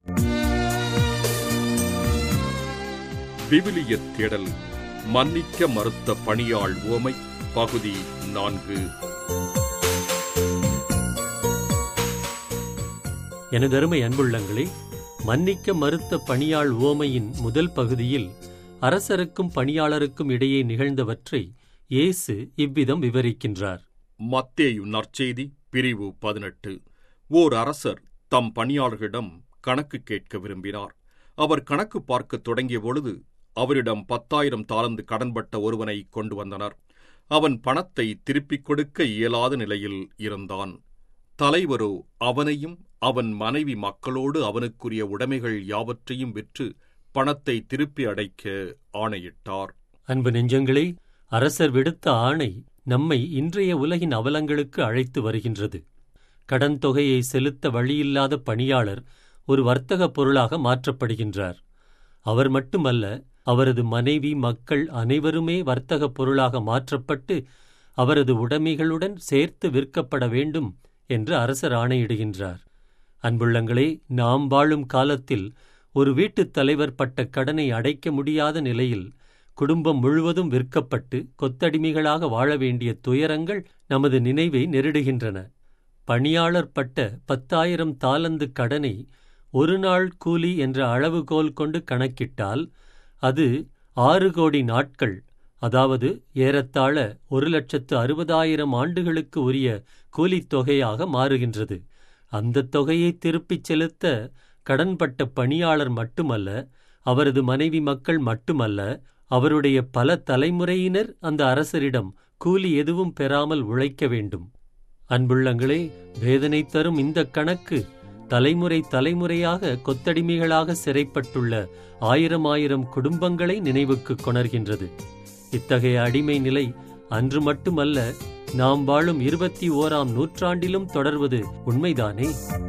விவிலிய தேடல் மன்னிக்க மறுத்த பணியாள் உவமை பகுதி நான்கு எனதருமை அன்புள்ளங்களே மன்னிக்க மறுத்த பணியாள் உவமையின் முதல் பகுதியில் அரசருக்கும் பணியாளருக்கும் இடையே நிகழ்ந்தவற்றை இயேசு இவ்விதம் விவரிக்கின்றார் மத்தேயு நற்செய்தி பிரிவு பதினெட்டு ஓர் அரசர் தம் பணியாளர்களிடம் கணக்கு கேட்க விரும்பினார் அவர் கணக்கு பார்க்கத் தொடங்கிய பொழுது அவரிடம் பத்தாயிரம் தாளந்து கடன்பட்ட ஒருவனை கொண்டு வந்தனர் அவன் பணத்தை திருப்பிக் கொடுக்க இயலாத நிலையில் இருந்தான் தலைவரோ அவனையும் அவன் மனைவி மக்களோடு அவனுக்குரிய உடைமைகள் யாவற்றையும் விற்று பணத்தை திருப்பி அடைக்க ஆணையிட்டார் அன்பு நெஞ்சங்களே அரசர் விடுத்த ஆணை நம்மை இன்றைய உலகின் அவலங்களுக்கு அழைத்து வருகின்றது கடன் தொகையை செலுத்த வழியில்லாத பணியாளர் ஒரு வர்த்தக பொருளாக மாற்றப்படுகின்றார் அவர் மட்டுமல்ல அவரது மனைவி மக்கள் அனைவருமே வர்த்தக பொருளாக மாற்றப்பட்டு அவரது உடைமைகளுடன் சேர்த்து விற்கப்பட வேண்டும் என்று அரசர் ஆணையிடுகின்றார் அன்புள்ளங்களே நாம் வாழும் காலத்தில் ஒரு வீட்டுத் தலைவர் பட்ட கடனை அடைக்க முடியாத நிலையில் குடும்பம் முழுவதும் விற்கப்பட்டு கொத்தடிமைகளாக வாழ வேண்டிய துயரங்கள் நமது நினைவை நெருடுகின்றன பணியாளர் பட்ட பத்தாயிரம் தாலந்து கடனை ஒரு நாள் கூலி என்ற அளவுகோல் கொண்டு கணக்கிட்டால் அது ஆறு கோடி நாட்கள் அதாவது ஏறத்தாழ ஒரு லட்சத்து அறுபதாயிரம் ஆண்டுகளுக்கு உரிய கூலித் தொகையாக மாறுகின்றது அந்த தொகையை திருப்பிச் செலுத்த கடன்பட்ட பணியாளர் மட்டுமல்ல அவரது மனைவி மக்கள் மட்டுமல்ல அவருடைய பல தலைமுறையினர் அந்த அரசரிடம் கூலி எதுவும் பெறாமல் உழைக்க வேண்டும் அன்புள்ளங்களே வேதனை தரும் இந்த கணக்கு தலைமுறை தலைமுறையாக கொத்தடிமைகளாக சிறைப்பட்டுள்ள ஆயிரம் ஆயிரம் குடும்பங்களை நினைவுக்கு கொணர்கின்றது இத்தகைய அடிமை நிலை அன்று மட்டுமல்ல நாம் வாழும் இருபத்தி ஓராம் நூற்றாண்டிலும் தொடர்வது உண்மைதானே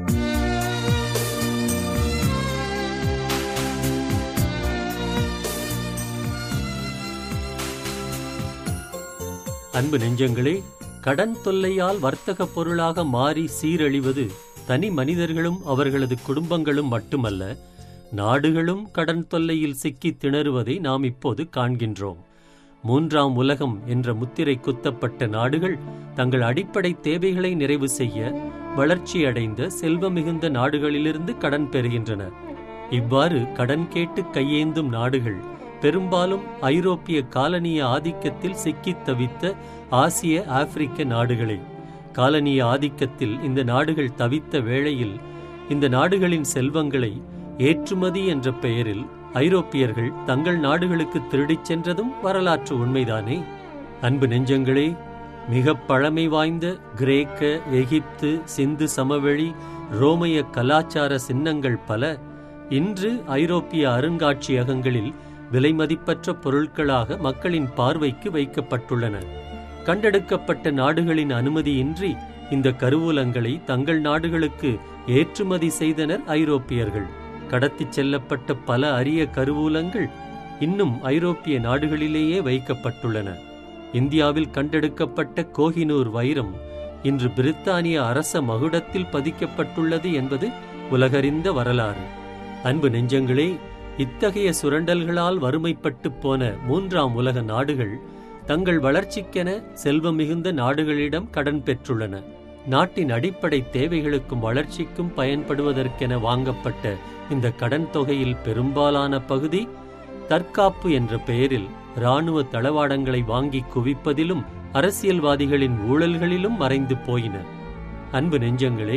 அன்பு நெஞ்சங்களே கடன் தொல்லையால் வர்த்தக பொருளாக மாறி சீரழிவது தனி மனிதர்களும் அவர்களது குடும்பங்களும் மட்டுமல்ல நாடுகளும் கடன் தொல்லையில் சிக்கித் திணறுவதை நாம் இப்போது காண்கின்றோம் மூன்றாம் உலகம் என்ற முத்திரை குத்தப்பட்ட நாடுகள் தங்கள் அடிப்படை தேவைகளை நிறைவு செய்ய வளர்ச்சியடைந்த செல்வ மிகுந்த நாடுகளிலிருந்து கடன் பெறுகின்றன இவ்வாறு கடன் கேட்டு கையேந்தும் நாடுகள் பெரும்பாலும் ஐரோப்பிய காலனிய ஆதிக்கத்தில் சிக்கித் தவித்த ஆசிய ஆப்பிரிக்க நாடுகளே காலனிய ஆதிக்கத்தில் இந்த நாடுகள் தவித்த வேளையில் இந்த நாடுகளின் செல்வங்களை ஏற்றுமதி என்ற பெயரில் ஐரோப்பியர்கள் தங்கள் நாடுகளுக்கு திருடிச் சென்றதும் வரலாற்று உண்மைதானே அன்பு நெஞ்சங்களே மிக பழமை வாய்ந்த கிரேக்க எகிப்து சிந்து சமவெளி ரோமைய கலாச்சார சின்னங்கள் பல இன்று ஐரோப்பிய அருங்காட்சியகங்களில் விலைமதிப்பற்ற பொருட்களாக மக்களின் பார்வைக்கு வைக்கப்பட்டுள்ளன கண்டெடுக்கப்பட்ட நாடுகளின் அனுமதியின்றி இந்த கருவூலங்களை தங்கள் நாடுகளுக்கு ஏற்றுமதி செய்தனர் ஐரோப்பியர்கள் கடத்திச் செல்லப்பட்ட பல அரிய கருவூலங்கள் இன்னும் ஐரோப்பிய நாடுகளிலேயே வைக்கப்பட்டுள்ளன இந்தியாவில் கண்டெடுக்கப்பட்ட கோஹினூர் வைரம் இன்று பிரித்தானிய அரச மகுடத்தில் பதிக்கப்பட்டுள்ளது என்பது உலகறிந்த வரலாறு அன்பு நெஞ்சங்களே இத்தகைய சுரண்டல்களால் வறுமைப்பட்டுப் போன மூன்றாம் உலக நாடுகள் தங்கள் வளர்ச்சிக்கென செல்வம் மிகுந்த நாடுகளிடம் கடன் பெற்றுள்ளன நாட்டின் அடிப்படை தேவைகளுக்கும் வளர்ச்சிக்கும் பயன்படுவதற்கென வாங்கப்பட்ட இந்த கடன் தொகையில் பெரும்பாலான பகுதி தற்காப்பு என்ற பெயரில் இராணுவ தளவாடங்களை வாங்கி குவிப்பதிலும் அரசியல்வாதிகளின் ஊழல்களிலும் மறைந்து போயின அன்பு நெஞ்சங்களே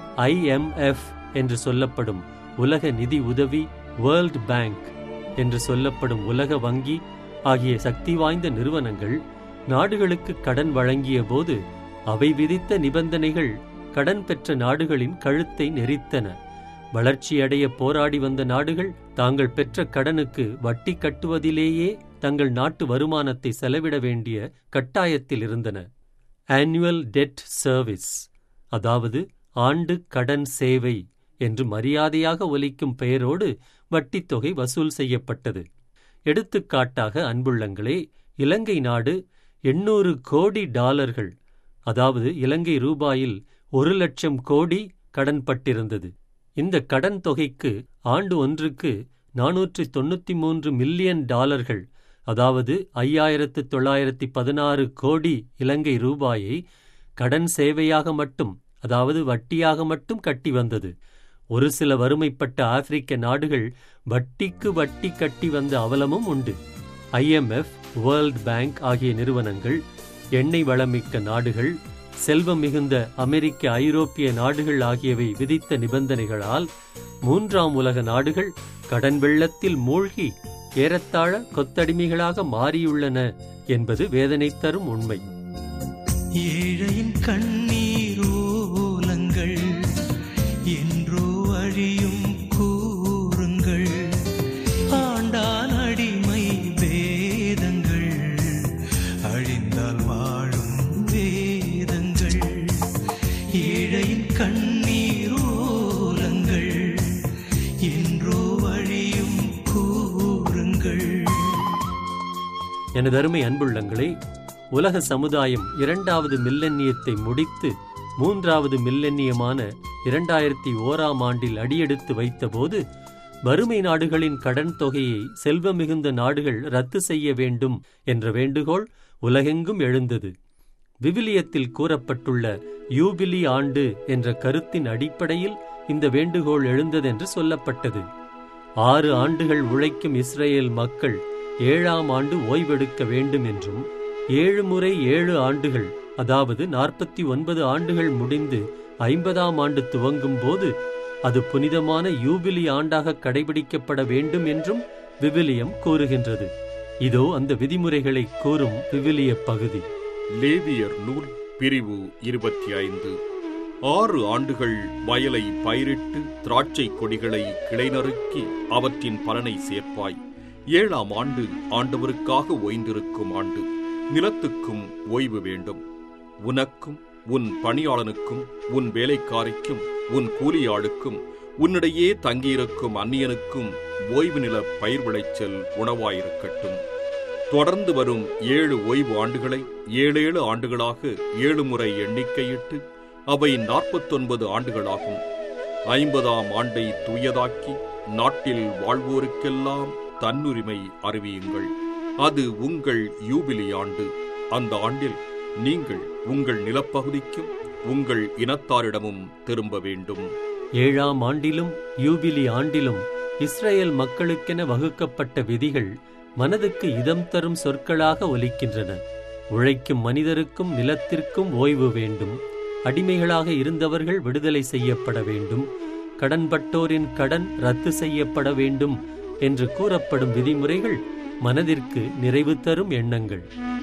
ஐஎம்எஃப் என்று சொல்லப்படும் உலக நிதி உதவி வேர்ல்ட் பேங்க் என்று சொல்லப்படும் உலக வங்கி ஆகிய சக்தி வாய்ந்த நிறுவனங்கள் நாடுகளுக்கு கடன் வழங்கிய போது அவை விதித்த நிபந்தனைகள் கடன் பெற்ற நாடுகளின் கழுத்தை நெரித்தன வளர்ச்சியடைய போராடி வந்த நாடுகள் தாங்கள் பெற்ற கடனுக்கு வட்டி கட்டுவதிலேயே தங்கள் நாட்டு வருமானத்தை செலவிட வேண்டிய கட்டாயத்தில் இருந்தன ஆனுவல் டெட் சர்வீஸ் அதாவது ஆண்டு கடன் சேவை என்று மரியாதையாக ஒலிக்கும் பெயரோடு வட்டித் தொகை வசூல் செய்யப்பட்டது எடுத்துக்காட்டாக அன்புள்ளங்களே இலங்கை நாடு எண்ணூறு கோடி டாலர்கள் அதாவது இலங்கை ரூபாயில் ஒரு லட்சம் கோடி கடன்பட்டிருந்தது இந்த கடன் தொகைக்கு ஆண்டு ஒன்றுக்கு நானூற்றி தொண்ணூற்றி மூன்று மில்லியன் டாலர்கள் அதாவது ஐயாயிரத்து தொள்ளாயிரத்தி பதினாறு கோடி இலங்கை ரூபாயை கடன் சேவையாக மட்டும் அதாவது வட்டியாக மட்டும் கட்டி வந்தது ஒரு சில வறுமைப்பட்ட ஆப்பிரிக்க நாடுகள் வட்டிக்கு வட்டி கட்டி வந்த அவலமும் உண்டு ஐஎம்எஃப் வேர்ல்ட் பேங்க் ஆகிய நிறுவனங்கள் எண்ணெய் வளமிக்க நாடுகள் செல்வம் மிகுந்த அமெரிக்க ஐரோப்பிய நாடுகள் ஆகியவை விதித்த நிபந்தனைகளால் மூன்றாம் உலக நாடுகள் கடன் வெள்ளத்தில் மூழ்கி ஏறத்தாழ கொத்தடிமைகளாக மாறியுள்ளன என்பது வேதனை தரும் உண்மை ஏழையின் கண்ணீரோலங்கள் என்றோ அழியும் கூறுங்கள் ஆண்டால் அடிமை வேதங்கள் அழிந்தால் வாழும் வேதங்கள் ஏழையின் கண்ணீரோலங்கள் என்றோ அழியும் கூறுங்கள் எனது அருமை அன்புள்ளங்களே உலக சமுதாயம் இரண்டாவது மில்லென்னியத்தை முடித்து மூன்றாவது மில்லென்னியமான இரண்டாயிரத்தி ஓராம் ஆண்டில் அடியெடுத்து வைத்தபோது வறுமை நாடுகளின் கடன் தொகையை செல்வம் மிகுந்த நாடுகள் ரத்து செய்ய வேண்டும் என்ற வேண்டுகோள் உலகெங்கும் எழுந்தது விவிலியத்தில் கூறப்பட்டுள்ள யூபிலி ஆண்டு என்ற கருத்தின் அடிப்படையில் இந்த வேண்டுகோள் எழுந்ததென்று சொல்லப்பட்டது ஆறு ஆண்டுகள் உழைக்கும் இஸ்ரேல் மக்கள் ஏழாம் ஆண்டு ஓய்வெடுக்க வேண்டும் என்றும் ஏழு முறை ஏழு ஆண்டுகள் அதாவது நாற்பத்தி ஒன்பது ஆண்டுகள் முடிந்து ஐம்பதாம் ஆண்டு துவங்கும் போது அது புனிதமான யூபிலி ஆண்டாக கடைபிடிக்கப்பட வேண்டும் என்றும் விவிலியம் கூறுகின்றது இதோ அந்த விதிமுறைகளை கூறும் விவிலிய பகுதி லேவியர் நூல் பிரிவு இருபத்தி ஐந்து ஆறு ஆண்டுகள் வயலை பயிரிட்டு திராட்சை கொடிகளை கிளைநறுக்கி அவற்றின் பலனை சேர்ப்பாய் ஏழாம் ஆண்டு ஆண்டவருக்காக ஓய்ந்திருக்கும் ஆண்டு நிலத்துக்கும் ஓய்வு வேண்டும் உனக்கும் உன் பணியாளனுக்கும் உன் வேலைக்காரிக்கும் உன் கூலியாளுக்கும் உன்னிடையே தங்கியிருக்கும் அந்நியனுக்கும் ஓய்வு நில பயிர் விளைச்சல் உணவாயிருக்கட்டும் தொடர்ந்து வரும் ஏழு ஓய்வு ஆண்டுகளை ஏழேழு ஆண்டுகளாக ஏழு முறை எண்ணிக்கையிட்டு அவை நாற்பத்தொன்பது ஆண்டுகளாகும் ஐம்பதாம் ஆண்டை தூயதாக்கி நாட்டில் வாழ்வோருக்கெல்லாம் தன்னுரிமை அறிவியுங்கள் அது உங்கள் யூபிலி ஆண்டு அந்த ஆண்டில் நீங்கள் உங்கள் நிலப்பகுதிக்கும் உங்கள் இனத்தாரிடமும் திரும்ப வேண்டும் ஏழாம் ஆண்டிலும் யூபிலி ஆண்டிலும் இஸ்ரேல் மக்களுக்கென வகுக்கப்பட்ட விதிகள் மனதுக்கு இதம் தரும் சொற்களாக ஒலிக்கின்றன உழைக்கும் மனிதருக்கும் நிலத்திற்கும் ஓய்வு வேண்டும் அடிமைகளாக இருந்தவர்கள் விடுதலை செய்யப்பட வேண்டும் கடன்பட்டோரின் கடன் ரத்து செய்யப்பட வேண்டும் என்று கூறப்படும் விதிமுறைகள் மனதிற்கு நிறைவு தரும் எண்ணங்கள்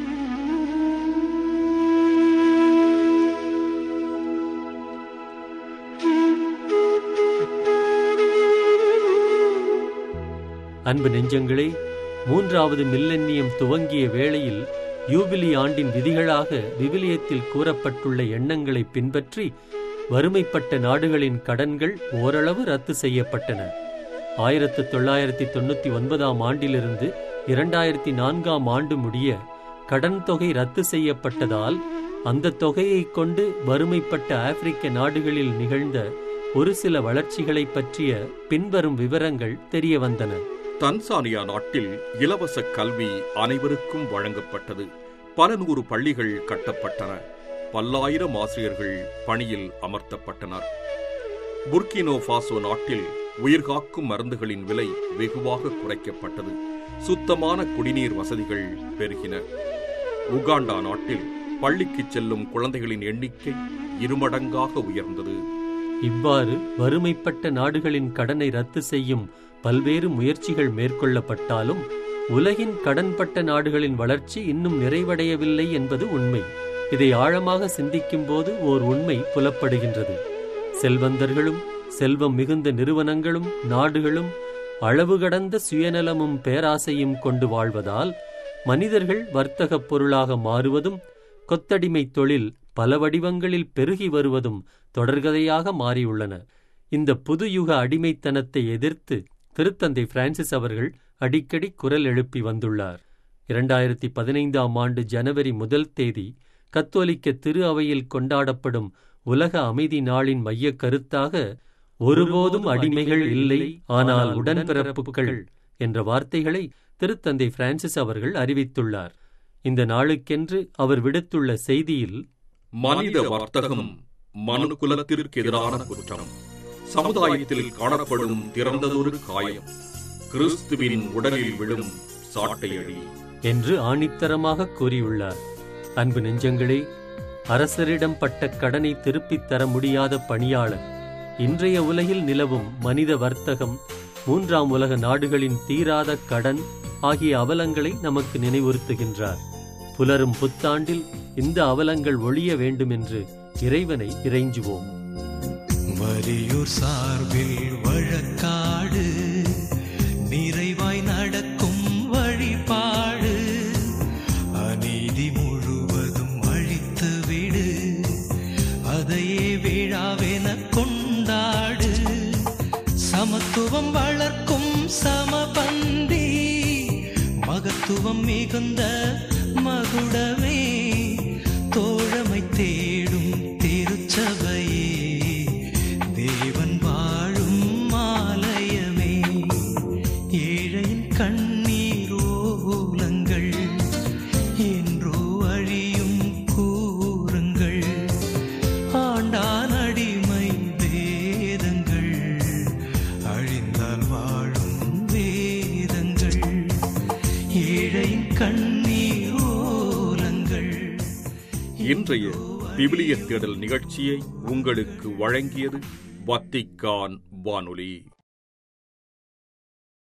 அன்பு நெஞ்சங்களே மூன்றாவது மில்லென்னியம் துவங்கிய வேளையில் யூபிலி ஆண்டின் விதிகளாக விவிலியத்தில் கூறப்பட்டுள்ள எண்ணங்களை பின்பற்றி வறுமைப்பட்ட நாடுகளின் கடன்கள் ஓரளவு ரத்து செய்யப்பட்டன ஆயிரத்து தொள்ளாயிரத்தி தொண்ணூத்தி ஒன்பதாம் ஆண்டிலிருந்து இரண்டாயிரத்தி நான்காம் ஆண்டு முடிய கடன் தொகை ரத்து செய்யப்பட்டதால் அந்த தொகையைக் கொண்டு வறுமைப்பட்ட ஆப்பிரிக்க நாடுகளில் நிகழ்ந்த ஒரு சில வளர்ச்சிகளைப் பற்றிய பின்வரும் விவரங்கள் தெரிய வந்தன தன்சானியா நாட்டில் இலவச கல்வி அனைவருக்கும் வழங்கப்பட்டது பல நூறு பள்ளிகள் கட்டப்பட்டன பல்லாயிரம் ஆசிரியர்கள் பணியில் அமர்த்தப்பட்டனர் புர்கினோ ஃபாசோ நாட்டில் உயிர்காக்கும் மருந்துகளின் விலை வெகுவாக குறைக்கப்பட்டது சுத்தமான குடிநீர் வசதிகள் பெருகின உகாண்டா நாட்டில் பள்ளிக்கு செல்லும் குழந்தைகளின் எண்ணிக்கை இருமடங்காக உயர்ந்தது இவ்வாறு வறுமைப்பட்ட நாடுகளின் கடனை ரத்து செய்யும் பல்வேறு முயற்சிகள் மேற்கொள்ளப்பட்டாலும் உலகின் கடன்பட்ட நாடுகளின் வளர்ச்சி இன்னும் நிறைவடையவில்லை என்பது உண்மை இதை ஆழமாக சிந்திக்கும்போது ஓர் உண்மை புலப்படுகின்றது செல்வந்தர்களும் செல்வம் மிகுந்த நிறுவனங்களும் நாடுகளும் அளவு கடந்த சுயநலமும் பேராசையும் கொண்டு வாழ்வதால் மனிதர்கள் வர்த்தகப் பொருளாக மாறுவதும் கொத்தடிமை தொழில் பல வடிவங்களில் பெருகி வருவதும் தொடர்கதையாக மாறியுள்ளன இந்த புதுயுக அடிமைத்தனத்தை எதிர்த்து திருத்தந்தை பிரான்சிஸ் அவர்கள் அடிக்கடி குரல் எழுப்பி வந்துள்ளார் இரண்டாயிரத்தி பதினைந்தாம் ஆண்டு ஜனவரி முதல் தேதி கத்தோலிக்க திரு அவையில் கொண்டாடப்படும் உலக அமைதி நாளின் மையக் கருத்தாக ஒருபோதும் அடிமைகள் இல்லை ஆனால் உடன்பிறப்புகள் என்ற வார்த்தைகளை திருத்தந்தை பிரான்சிஸ் அவர்கள் அறிவித்துள்ளார் இந்த நாளுக்கென்று அவர் விடுத்துள்ள செய்தியில் மனித வர்த்தகம் மனுக்குலத்திற்கு எதிரான குற்றம் சமுதாயத்தில் காணப்படும் திறந்ததொரு காயம் கிறிஸ்துவின் உடலில் விழும் சாட்டையடி என்று ஆணித்தரமாக கூறியுள்ளார் அன்பு நெஞ்சங்களே அரசரிடம் பட்ட கடனை திருப்பித் தர முடியாத பணியாளர் இன்றைய உலகில் நிலவும் மனித வர்த்தகம் மூன்றாம் உலக நாடுகளின் தீராத கடன் ஆகிய அவலங்களை நமக்கு நினைவுறுத்துகின்றார் புலரும் புத்தாண்டில் இந்த அவலங்கள் ஒழிய வேண்டுமென்று இறைவனை இறைஞ்சுவோம் வலியூர் சார்பில் வழக்காடு நிறைவாய் நடக்கும் வழிபாடு அநீதி முழுவதும் அழித்து விடு அதையே விழாவென கொண்டாடு சமத்துவம் வளர்க்கும் சமபந்தி மகத்துவம் மிகுந்த மகுடமே தோழமை தேடும் திருச்சபையே தேவன் வாழும் ஆலயமே ஏழையின் கண்ணீர் ஓலங்கள் என்றோ அழியும் கூறுங்கள் ஆண்டான் அடிமை வேதங்கள் அழிந்தால் வாழும் வேதங்கள் ஏழையின் கண்ணீர் ஓலங்கள் இன்றைய விவிலிய தேடல் நிகழ்ச்சியை உங்களுக்கு வழங்கியது வத்திக்கான் வானொலி